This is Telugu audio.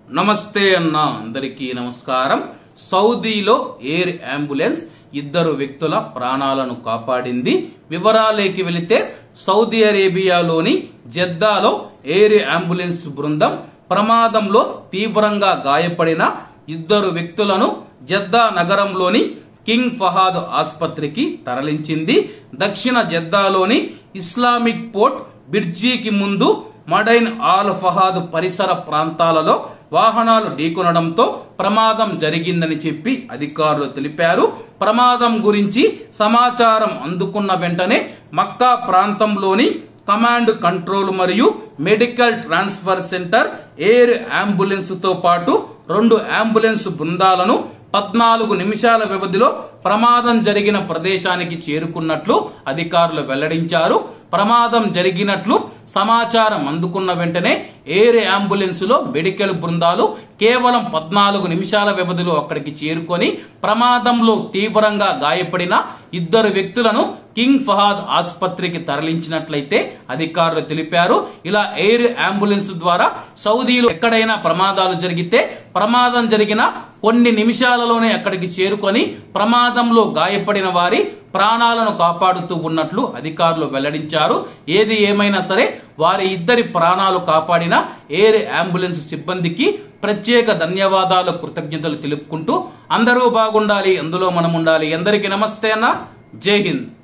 నమస్తే అన్న అందరికీ నమస్కారం సౌదీలో ఎయిర్ అంబులెన్స్ ఇద్దరు వ్యక్తుల ప్రాణాలను కాపాడింది వివరాలేకి వెళితే సౌదీ అరేబియాలోని జెద్దాలో ఎయిర్ అంబులెన్స్ బృందం ప్రమాదంలో తీవ్రంగా గాయపడిన ఇద్దరు వ్యక్తులను జెద్దా నగరంలోని కింగ్ ఫహాద్ ఆసుపత్రికి తరలించింది దక్షిణ జెద్దాలోని ఇస్లామిక్ పోర్ట్ బిర్జీకి ముందు మడైన్ ఆల్ ఫహాద్ పరిసర ప్రాంతాలలో వాహనాలు ఢీకొనడంతో ప్రమాదం జరిగిందని చెప్పి అధికారులు తెలిపారు ప్రమాదం గురించి సమాచారం అందుకున్న వెంటనే మక్కా ప్రాంతంలోని కమాండ్ కంట్రోల్ మరియు medical transfer centre air ambulance తో పాటు రెండు అంబులెన్స్ బృందాలను పద్నాలుగు నిమిషాల వ్యవధిలో ప్రమాదం జరిగిన ప్రదేశానికి చేరుకున్నట్లు అధికారులు వెల్లడించారు ప్రమాదం జరిగినట్లు సమాచారం అందుకున్న వెంటనే ఎయిర్ అంబులెన్స్ లో మెడికల్ బృందాలు కేవలం పద్నాలుగు నిమిషాల వ్యవధిలో అక్కడికి చేరుకొని ప్రమాదంలో తీవ్రంగా గాయపడిన ఇద్దరు వ్యక్తులను కింగ్ ఫహాద్ ఆసుపత్రికి తరలించినట్లయితే అధికారులు తెలిపారు ఇలా ఎయిర్ అంబులెన్స్ ద్వారా సౌదీలో ఎక్కడైనా ప్రమాదాలు జరిగితే ప్రమాదం జరిగిన కొన్ని నిమిషాలలోనే అక్కడికి చేరుకొని ప్రమాదంలో గాయపడిన వారి ప్రాణాలను కాపాడుతూ ఉన్నట్లు అధికారులు వెల్లడించారు ఏది ఏమైనా సరే వారి ఇద్దరి ప్రాణాలు కాపాడిన ఎయిర్ అంబులెన్స్ సిబ్బందికి ప్రత్యేక ధన్యవాదాలు కృతజ్ఞతలు తెలుపుకుంటూ అందరూ బాగుండాలి అందులో మనం ఉండాలి అందరికీ నమస్తే అన్న జై హింద్